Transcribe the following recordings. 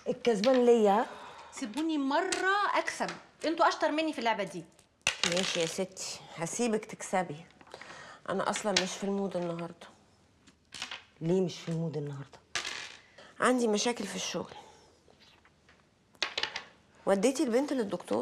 الكسبان ليا سيبوني مره اكسب انتوا اشطر مني في اللعبه دي ماشي يا ستي هسيبك تكسبي انا اصلا مش في المود النهارده ليه مش في المود النهارده عندي مشاكل في الشغل وديتي البنت للدكتور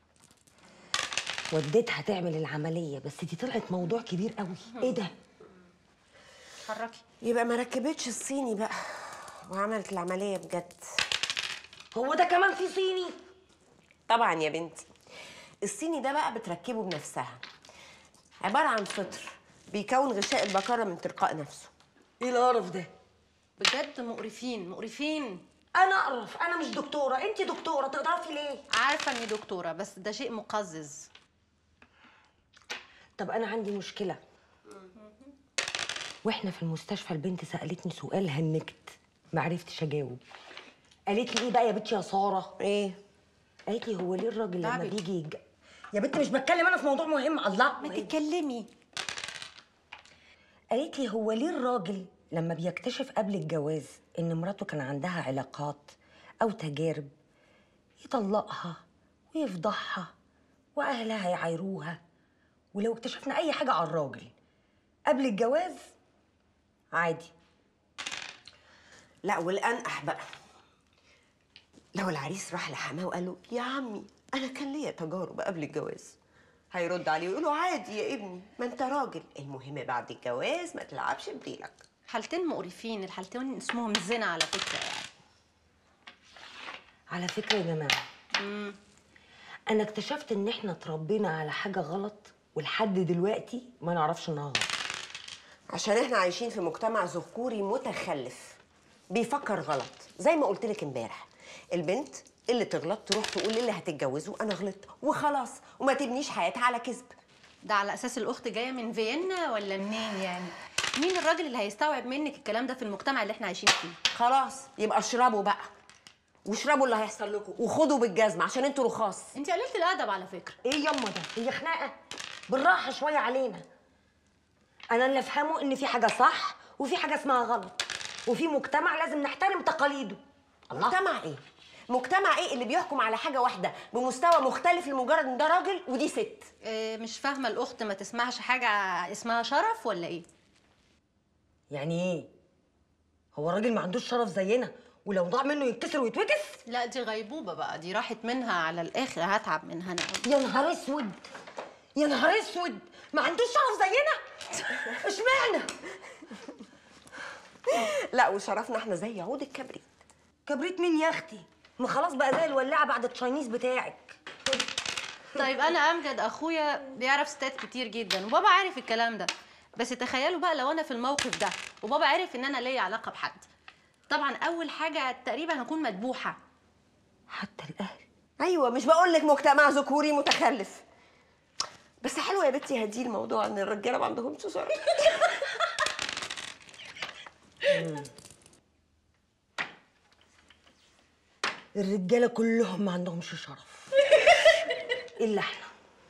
وديتها تعمل العمليه بس دي طلعت موضوع كبير قوي ايه ده حركي يبقى ما ركبتش الصيني بقى وعملت العمليه بجد هو ده كمان في صيني طبعا يا بنتي الصيني ده بقى بتركبه بنفسها عباره عن فطر بيكون غشاء البكاره من تلقاء نفسه ايه القرف ده بجد مقرفين مقرفين انا اعرف انا مش دكتوره انت دكتوره تقدري ليه عارفه اني دكتوره بس ده شيء مقزز طب انا عندي مشكله واحنا في المستشفى البنت سالتني سؤال هنكت ما عرفتش اجاوب قالت لي ايه بقى يا بنتي يا ساره ايه قالت لي هو ليه الراجل لما تعبت. بيجي يج... يا بنت مش بتكلم انا في موضوع مهم الله ما تتكلمي قالت لي هو ليه الراجل لما بيكتشف قبل الجواز ان مراته كان عندها علاقات او تجارب يطلقها ويفضحها واهلها يعايروها ولو اكتشفنا اي حاجه على الراجل قبل الجواز عادي لا والانقح بقى لو العريس راح لحماه وقال له يا عمي انا كان ليا تجارب قبل الجواز هيرد عليه ويقول له عادي يا ابني ما انت راجل المهم بعد الجواز ما تلعبش بديلك حالتين مقرفين الحالتين اسمهم زنا على فكره يعني على فكره يا جماعه انا اكتشفت ان احنا اتربينا على حاجه غلط ولحد دلوقتي ما نعرفش انها غلط عشان احنا عايشين في مجتمع ذكوري متخلف بيفكر غلط زي ما قلت لك امبارح البنت اللي تغلط تروح تقول للي هتتجوزه انا غلطت وخلاص وما تبنيش حياتها على كذب ده على اساس الاخت جايه من فيينا ولا منين يعني مين الراجل اللي هيستوعب منك الكلام ده في المجتمع اللي احنا عايشين فيه خلاص يبقى اشربوا بقى واشربوا اللي هيحصل لكم وخدوا بالجزمه عشان انتوا رخاص انت قللت الادب على فكره ايه يما ده هي خناقه بالراحه شويه علينا انا اللي افهمه ان في حاجه صح وفي حاجه اسمها غلط وفي مجتمع لازم نحترم تقاليده مجتمع ايه مجتمع ايه اللي بيحكم على حاجه واحده بمستوى مختلف لمجرد ان ده راجل ودي ست اه مش فاهمه الاخت ما تسمعش حاجه اسمها شرف ولا ايه يعني ايه هو الراجل ما عندوش شرف زينا ولو ضاع منه يتكسر ويتوكس لا دي غيبوبه بقى دي راحت منها على الاخر هتعب منها انا يا نهار اسود يا نهار اسود ما عندوش شرف زينا اشمعنى لا وشرفنا احنا زي عود الكبريت كبريت مين يا اختي ما خلاص بقى زي الولاعه بعد التشاينيز بتاعك طيب انا امجد اخويا بيعرف ستات كتير جدا وبابا عارف الكلام ده بس تخيلوا بقى لو انا في الموقف ده وبابا عرف ان انا ليا علاقه بحد طبعا اول حاجه تقريبا هكون مدبوحه حتى الاهل ايوه مش بقول لك مجتمع ذكوري متخلف بس حلو يا بنتي هدي الموضوع ان الرجاله ما عندهمش شرف الرجاله كلهم ما عندهمش شرف الا احنا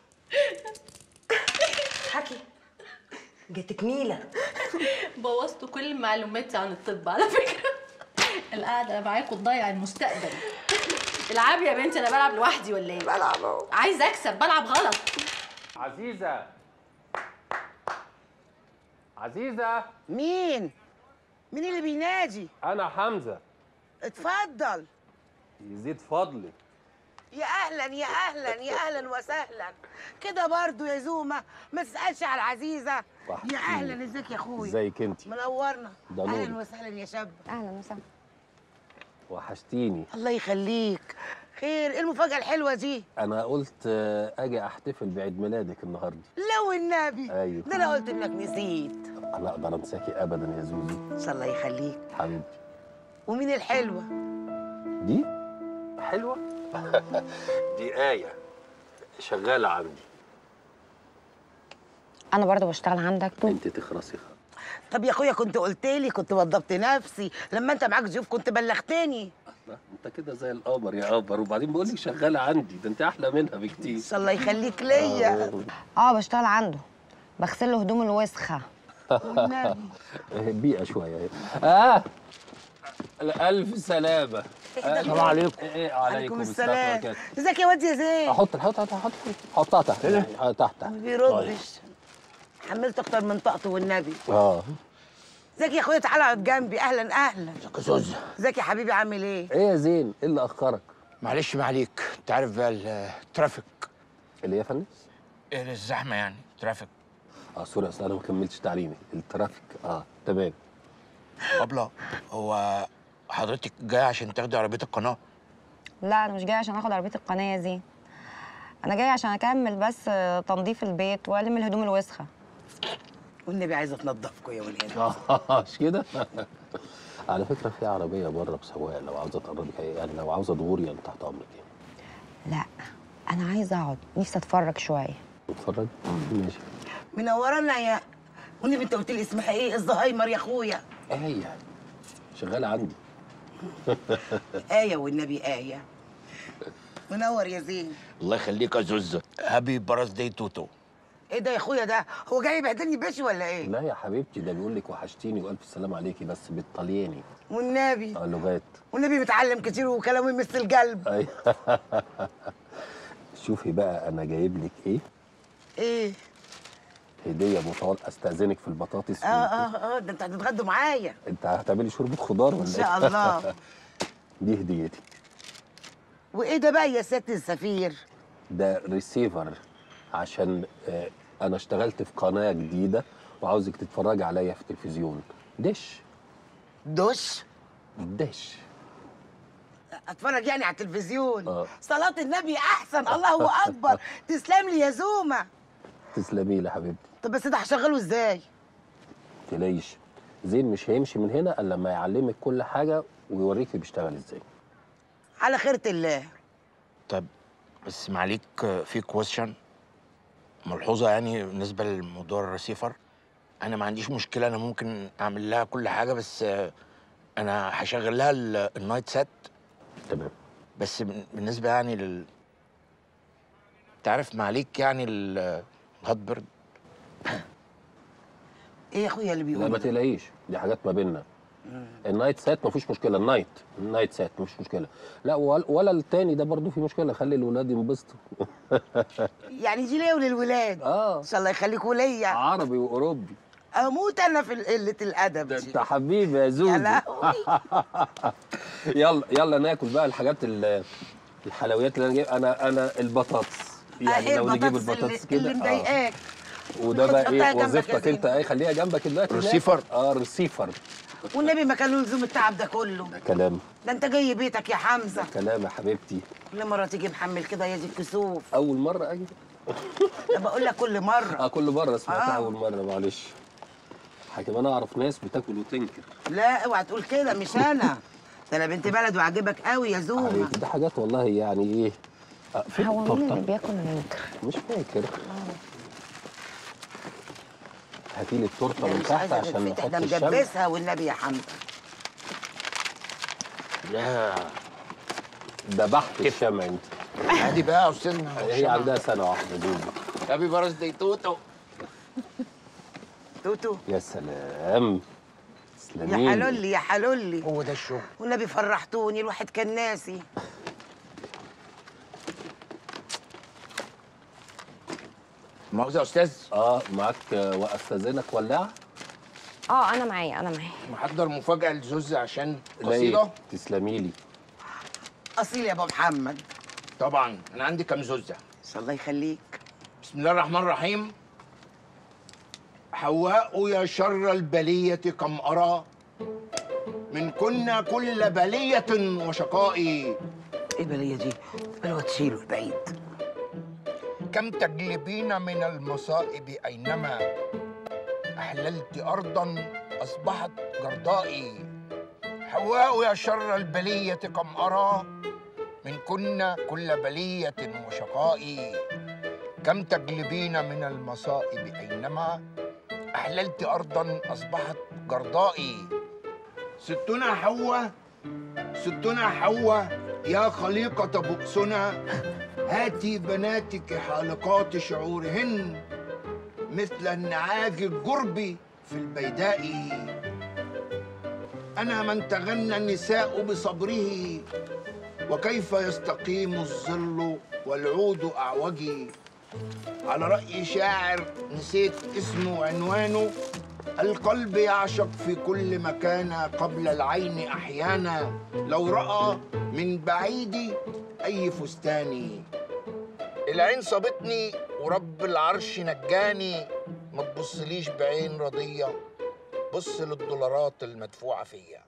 حكي جاتك نيله بوظت كل معلوماتي عن الطب على فكره القعده معاكم تضيع المستقبل العبي يا بنتي انا بلعب لوحدي ولا ايه بلعب اهو عايزه اكسب بلعب غلط عزيزة عزيزة مين؟ مين اللي بينادي؟ أنا حمزة اتفضل يزيد فضلك يا اهلا يا اهلا يا اهلا وسهلا كده برضو يا زومه ما تسالش على العزيزه وحشتيني. يا اهلا ازيك يا اخويا ازيك انت منورنا ده اهلا نوري. وسهلا يا شاب اهلا وسهلا وحشتيني الله يخليك خير ايه المفاجاه الحلوه دي أنا قلت آه، أجي أحتفل بعيد ميلادك النهاردة لو النبي أيوه ده انا قلت انك نسيت أنا أقدر أنساكي أبدا يا زوزي ان شاء الله يخليك حبيبتي ومين الحلوه دي حلوة دي آية شغالة عندي انا برضو بشتغل عندك أنت تخرسي خالص طب يا اخويا كنت قلت لي كنت وضبت نفسي لما انت معاك ضيوف كنت بلغتني لا، أنت كده زي القمر يا قمر وبعدين بقول لك شغالة عندي ده أنت أحلى منها بكتير ان شاء الله يخليك ليا آه. اه بشتغل عنده بغسل له هدوم الوسخه والنبي بيئة شوية آه ألف سلامة السلام عليكم ايه عليكم السلام وبركاته. ازيك يا واد يا زين احط الحوت حط حط حطها تحت آه، تحت ما بيردش حملت اكتر من طاقته والنبي اه ازيك يا اخويا تعالى اقعد جنبي اهلا اهلا زوز ازيك يا حبيبي عامل ايه ايه يا زين ايه اللي اخرك معلش ما عليك انت عارف بقى الترافيك اللي يا فندم إيه الزحمه يعني ترافيك اه سوري اصل انا ما كملتش تعليمي الترافيك اه تمام ابله هو حضرتك جاي عشان تاخدي عربيه القناه لا انا مش جايه عشان اخد عربيه القناه يا زين انا جايه عشان اكمل بس آه، تنظيف البيت والم الهدوم الوسخه والنبي عايزه تنضفكوا يا ولاد اه مش كده على فكره في عربيه بره بسواق لو عاوزه تقربي يعني لو عاوزه دغوري يعني تحت امرك يعني لا انا عايزه اقعد نفسي اتفرج شويه اتفرج ماشي منورانا يا والنبي انت قلت لي اسمها ايه الزهايمر يا اخويا ايه شغاله عندي ايه والنبي ايه منور يا زين الله يخليك يا زوز هابي براس داي توتو ايه ده يا اخويا ده هو جاي يبهدلني باشي ولا ايه لا يا حبيبتي ده بيقول لك وحشتيني والف سلام عليكي بس بالطلياني والنبي اه لغات والنبي متعلم كتير وكلامه يمس القلب أيوة. شوفي بقى انا جايب لك ايه ايه هديه مطال استاذنك في البطاطس اه اه اه ده انتوا هتتغدوا معايا انت هتعملي شوربه خضار ولا ان شاء الله دي هديتي وايه ده بقى يا سياده السفير ده ريسيفر عشان آه، انا اشتغلت في قناه جديده وعاوزك تتفرجي عليا في التلفزيون دش دش دش اتفرج يعني على التلفزيون آه. صلاة النبي احسن الله اكبر تسلم لي يا زومة تسلمي لي يا حبيبتي طب بس ده هشغله ازاي تلاقيش زين مش هيمشي من هنا الا لما يعلمك كل حاجه ويوريكي بيشتغل ازاي على خيرة الله طب بس معليك في كويشن ملحوظه يعني بالنسبه لموضوع الريسيفر انا ما عنديش مشكله انا ممكن اعمل لها كل حاجه بس انا هشغل لها ال- النايت سات تمام بس بن- بالنسبه يعني لل تعرف معليك يعني ال- الهات بيرد ايه يا اخويا اللي لا ما بيقول تقلقيش دي حاجات ما بيننا النايت سات ما فيش مشكله النايت النايت سات مفيش مشكله لا ولا, ولا التاني ده برضو في مشكله خلي الولاد ينبسطوا يعني دي ليا وللولاد اه ان شاء الله يخليكوا ليا عربي واوروبي اموت انا في قلة الادب ده دي انت حبيبي يا يا زوزي لهوي يلا يلا ناكل بقى الحاجات ال- الحلويات اللي انا جايب انا انا البطاطس يعني ايه لو نجيب البطاطس البطاطس اللي, كده اللي آه. مضايقاك وده بقى حطها ايه جنبك يا وظيفتك زين. انت ايه خليها جنبك دلوقتي ريسيفر. اه ريسيفر والنبي ما كان له لزوم التعب ده كله كلام ده انت جاي بيتك يا حمزه كلام يا حبيبتي كل مره تيجي محمل كده يا دي الكسوف اول مره اجي انا بقول لك كل مره اه كل مره سمعتها آه. اول مره معلش كمان اعرف ناس بتاكل وتنكر لا اوعى تقول كده مش انا ده انا بنت بلد وعاجبك قوي يا زومه حبيبتي، دي حاجات والله يعني ايه آه، فين هو مين اللي التورته بياكل وينكر مش فاكر هاتي لي التورته من مش تحت عايزه عشان تتفتح نحط ده الشمع مجبسها والنبي يا حمزه لا ذبحت الشمع انت عادي بقى يا استاذنا هي عندها سنه واحده دوبي هابي براس داي توتو توتو يا سلام تسلمي يا حلولي يا حلولي هو ده الشغل والنبي فرحتوني الواحد كان ناسي مؤاخذه يا استاذ اه معاك آه، واستاذنك ولاعه اه انا معايا انا معايا محضر مفاجاه لزوز عشان لا قصيده إيه، تسلمي لي اصيل يا ابو محمد طبعا انا عندي كام زوزه ان شاء الله يخليك بسم الله الرحمن الرحيم حواء يا شر البلية كم أرى من كنا كل بلية وشقاء ايه البليه دي بلوه تشيله البعيد كم تجلبين من المصائب أينما أحللت أرضا أصبحت جردائي حواء يا شر البلية كم أرى من كنا كل بلية وشقاء كم تجلبين من المصائب أينما أحللت أرضا أصبحت جردائي ستنا حواء ستنا حواء يا خليقة بؤسنا هاتي بناتك حالقات شعورهن مثل النعاج الجرب في البيداء أنا من تغنى النساء بصبره وكيف يستقيم الظل والعود أعوجي على رأي شاعر نسيت اسمه وعنوانه القلب يعشق في كل مكان قبل العين أحيانا لو رأى من بعيد أي فستان العين صابتني ورب العرش نجاني ما تبصليش بعين رضية بص للدولارات المدفوعة فيا